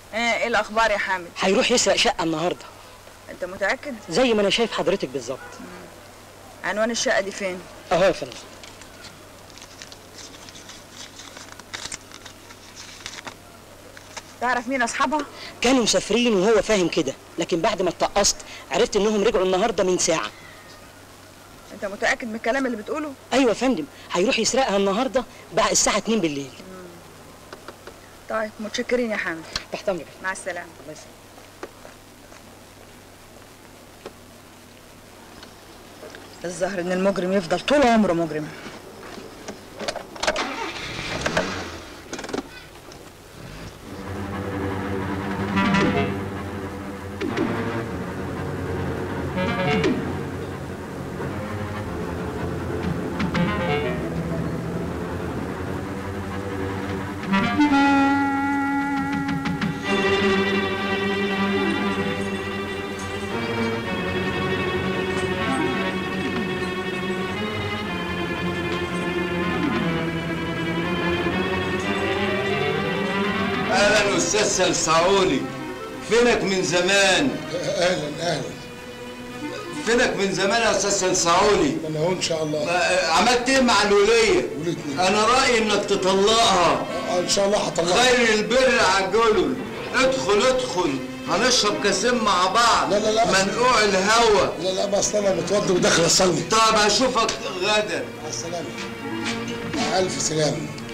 ايه ايه الاخبار يا حامد هيروح يسرق شقه النهارده انت متاكد زي ما انا شايف حضرتك بالظبط عنوان الشقه دي فين اهو يا فندم تعرف مين اصحابها كانوا مسافرين وهو فاهم كده لكن بعد ما اتقصت عرفت انهم رجعوا النهارده من ساعه انت متاكد من الكلام اللي بتقوله ايوه يا فندم هيروح يسرقها النهارده بعد الساعه 2 بالليل طيب متشكرين يا حامد تحت امرك مع السلامه الله يسلمك الظاهر ان المجرم يفضل طول عمره مجرم اهلا استاذ سلسعوني فينك من زمان اهلا اهلا فينك من زمان يا استاذ سلسعوني انا اهو ان شاء الله آه، عملت ايه مع الوليه ولدني انا رايي انك تطلقها آه، ان شاء الله هطلعها خير البر عجله ادخل ادخل هنشرب كاسين مع بعض لا، لا، لا. منقوع الهوى لا لا بس انا متوضي وداخل اصلي طب هشوفك غدا مع السلامه مع الف سلامه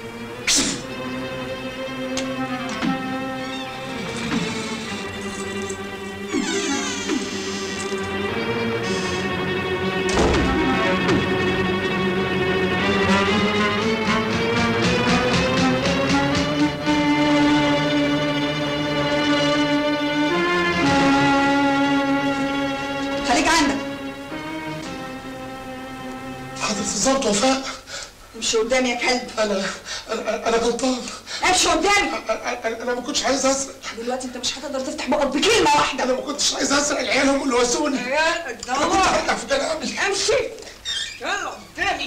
خليك عندك حضرة الظابط وفاء امشي قدامي يا كلب انا انا انا غلطان امشي قدامي انا أنا- انا ما كنتش عايز اسرق دلوقتي انت مش هتقدر تفتح بقك بكلمه واحده انا ما كنتش عايز اسرق العيال هم اللي وزوني يا انا كنت الله هقطع في كلامي امشي يلا قدامي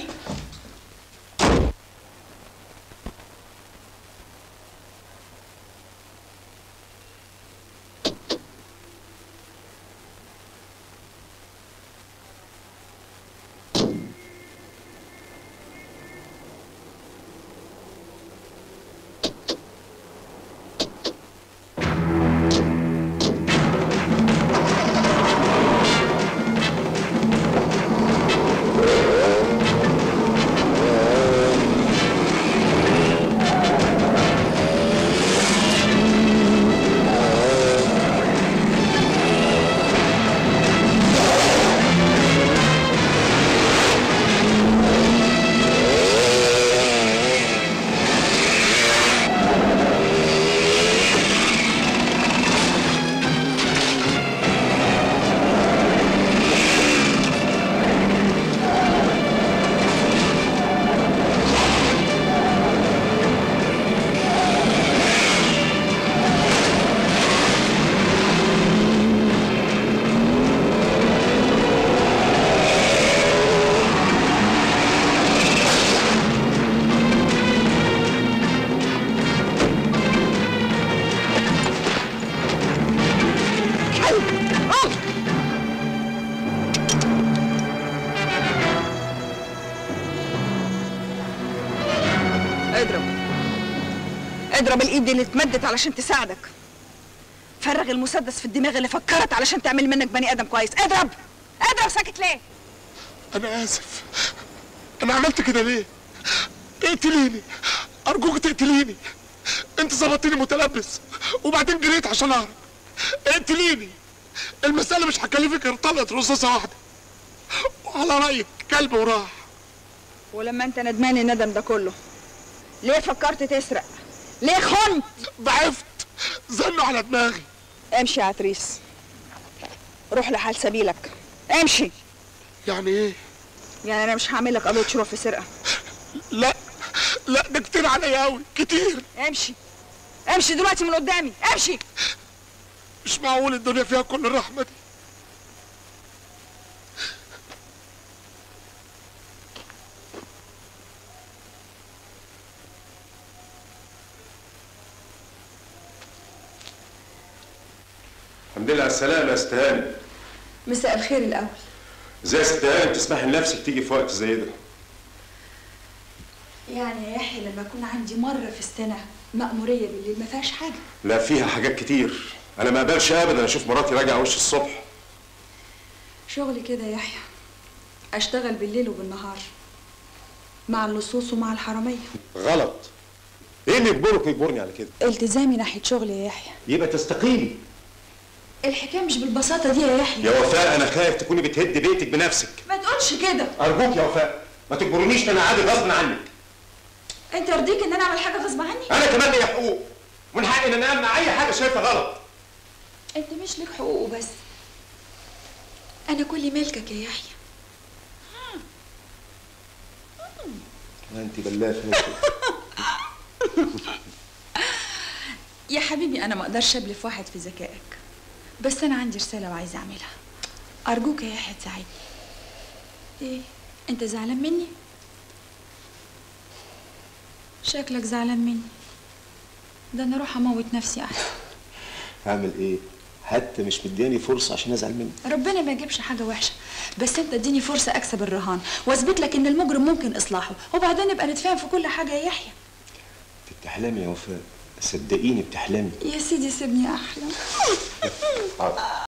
اضرب اضرب الايد اللي اتمدت علشان تساعدك فرغ المسدس في الدماغ اللي فكرت علشان تعمل منك بني ادم كويس اضرب اضرب ساكت ليه انا اسف انا عملت كده ليه اقتليني ارجوك تقتليني انت ظبطتني متلبس وبعدين جريت عشان اهرب اقتليني المسألة مش هكلفك غير طلقة رصاصة واحدة وعلى رأيك كلب وراح ولما انت ندمان الندم ده كله ليه فكرت تسرق ليه خنت ضعفت زنوا على دماغي امشي يا عتريس روح لحال سبيلك امشي يعني ايه يعني انا مش هعمل لك قضيه شروع في سرقه لا لا ده كتير عليا قوي كتير امشي امشي دلوقتي من قدامي امشي مش معقول الدنيا فيها كل الرحمة دي الحمد لله على السلامة يا استهاني مساء الخير الاول ازاي يا استهاني بتسمحي لنفسك تيجي في وقت زي ده يعني يا يحيى لما اكون عندي مره في السنه مأموريه بالليل ما فيهاش حاجه لا فيها حاجات كتير انا ما اقبلش ابدا اشوف مراتي راجعه وش الصبح شغلي كده يا يحيى اشتغل بالليل وبالنهار مع اللصوص ومع الحراميه غلط ايه اللي يجبرك يجبرني على كده التزامي ناحيه شغلي يا يحيى يبقى تستقيلي الحكايه مش بالبساطه دي يا يحيى يا وفاء انا خايف تكوني بتهدي بيتك بنفسك ما تقولش كده ارجوك يا وفاء ما تجبرنيش انا عادي غصب عنك انت يرضيك ان انا اعمل حاجه غصب عني انا كمان ليا حقوق ومن حقي ان انا امنع اي حاجه شايفها غلط انت مش لك حقوق وبس انا كل ملكك يا يحيى انت بلافه يا حبيبي انا ما اقدرش ابلف واحد في ذكائك بس انا عندي رساله وعايزه اعملها ارجوك يا يحيى تساعدني ايه انت زعلان مني شكلك زعلان مني ده انا اروح اموت نفسي احسن هعمل ايه حتى مش مدياني فرصه عشان ازعل منك ربنا ما يجيبش حاجه وحشه بس انت اديني فرصه اكسب الرهان واثبت لك ان المجرم ممكن اصلاحه وبعدين نبقى نتفاهم في كل حاجه يا يحيى انت بتحلمي يا وفاء صدقيني بتحلمي يا سيدي سيبني احلم حاضر